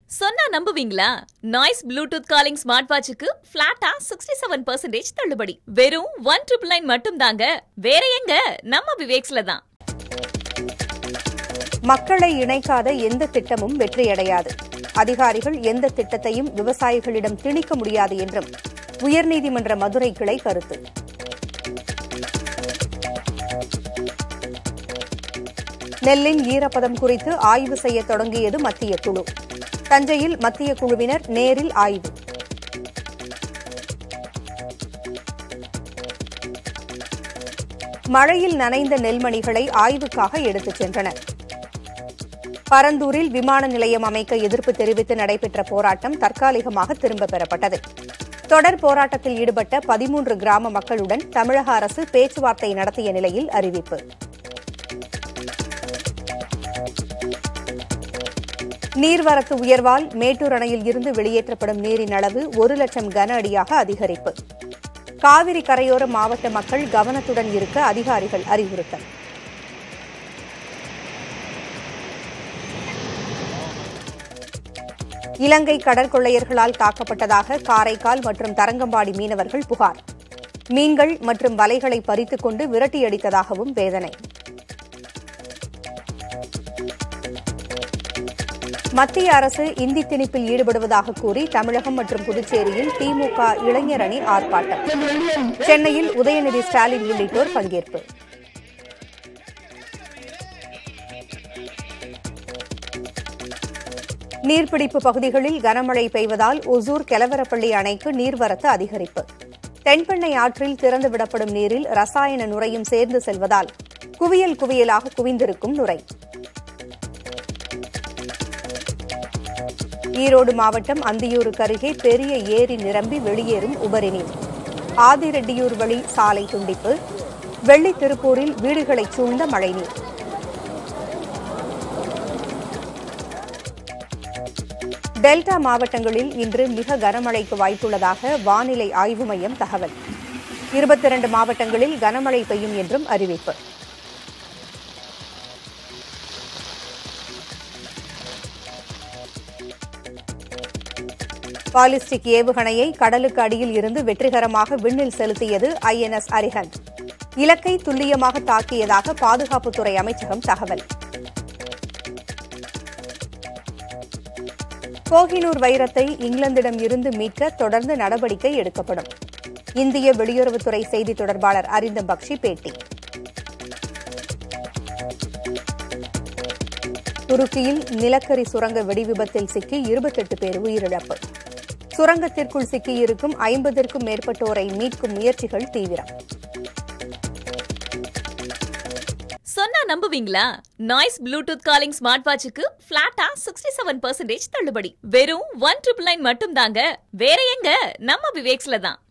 சொன்னா நம்புவீங்களா noise bluetooth calling smart வாட்சுக்கு பிளாட்டா சிக்ஸ்டி செவன் பர்சன்டேஜ் தள்ளுபடி வெறும் ஒன் ட்ரிபிள் நைன் மட்டும் தாங்க வேற எங்க நம்ம விவேக்ஸ்ல தான் மக்களை இணைக்காத எந்த திட்டமும் வெற்றியடையாது அதிகாரிகள் எந்த திட்டத்தையும் விவசாயிகளிடம் திணிக்க முடியாது என்றும் உயர்நீதிமன்ற மதுரை கிளை கருத்து நெல்லின் ஈரப்பதம் குறித்து ஆய்வு செய்ய தொடங்கியது மத்திய குழு தஞ்சையில் மத்திய குழுவினர் நேரில் ஆய்வு மழையில் நனைந்த நெல்மணிகளை ஆய்வுக்காக எடுத்துச் சென்றனர் பரந்தூரில் விமான நிலையம் அமைக்க எதிர்ப்பு தெரிவித்து நடைபெற்ற போராட்டம் தற்காலிகமாக திரும்பப் பெறப்பட்டது தொடர் போராட்டத்தில் ஈடுபட்ட பதிமூன்று கிராம மக்களுடன் தமிழக அரசு பேச்சுவார்த்தை நடத்திய நிலையில் அறிவிப்பு நீர்வரத்து உயர்வால் மேட்டூர் அணையில் இருந்து வெளியேற்றப்படும் நீரின் அளவு ஒரு லட்சம் கன அடியாக அதிகரிப்பு காவிரி கரையோர மாவட்ட மக்கள் கவனத்துடன் இருக்க அதிகாரிகள் அறிவுறுத்தல் இலங்கை கடற்கொள்ளையர்களால் தாக்கப்பட்டதாக காரைக்கால் மற்றும் தரங்கம்பாடி மீனவர்கள் புகார் மீன்கள் மற்றும் வலைகளை பறித்துக் கொண்டு விரட்டியடித்ததாகவும் வேதனை மத்திய அரசு இந்தி திணிப்பில் ஈடுபடுவதாக கூறி தமிழகம் மற்றும் புதுச்சேரியில் திமுக இளைஞர் அணி ஆர்ப்பாட்டம் சென்னையில் உதயநிதி ஸ்டாலின் உள்ளிட்டோர் பங்கேற்பு நீர்பிடிப்பு பகுதிகளில் கனமழை பெய்வதால் ஒசூர் கெலவரப்பள்ளி அணைக்கு நீர்வரத்து அதிகரிப்பு தென்பெண்ணை ஆற்றில் திறந்துவிடப்படும் நீரில் ரசாயன நுரையும் சேர்ந்து செல்வதால் குவியல் குவியலாக குவிந்திருக்கும் நுரை ஈரோடு மாவட்டம் அந்தியூருக்கு அருகே பெரிய ஏரி நிரம்பி வெளியேறும் உபரி நீர் ஆதிரெட்டியூர் வழி சாலை துண்டிப்பு வெள்ளி திருப்பூரில் வீடுகளை சூழ்ந்த மழைநீர் டெல்டா மாவட்டங்களில் இன்று மிக கனமழைக்கு வாய்ப்புள்ளதாக வானிலை ஆய்வு மையம் தகவல் இருபத்தி இரண்டு மாவட்டங்களில் கனமழை பெய்யும் என்றும் அறிவிப்பு பாலிஸ்டிக் ஏவுகணையை கடலுக்கு அடியில் இருந்து வெற்றிகரமாக விண்ணில் செலுத்தியது ஐஎன்எஸ் அரிஹந்த் இலக்கை துல்லியமாக தாக்கியதாக பாதுகாப்புத்துறை அமைச்சகம் தகவல் கோஹினூர் வைரத்தை இங்கிலாந்திடம் இருந்து மீட்க தொடர்ந்து நடவடிக்கை எடுக்கப்படும் இந்திய வெளியுறவுத்துறை செய்தி தொடர்பாளர் அரிந்தம் பக்ஷி பேட்டி துருக்கியில் நிலக்கரி சுரங்க வெடிவிபத்தில் சிக்கி இருபத்தெட்டு பேர் உயிரிழப்பு சுரங்கத்திற்குள் சிக்கியிருக்கும் ஐம்பதற்கும் மேற்பட்டோரை மீட்கும் முயற்சிகள் தீவிரம் சொன்னா நம்புவீங்களா நாய்ஸ் ப்ளூடூத் காலிங் ஸ்மார்ட் வாட்சுக்கு பிளாட்டா சிக்ஸ்டி செவன் பர்சன்டேஜ் தள்ளுபடி வெறும் ஒன் ட்ரிபிள் நைன் மட்டும் தாங்க வேற எங்க நம்ம விவேக்ஸ்ல தான்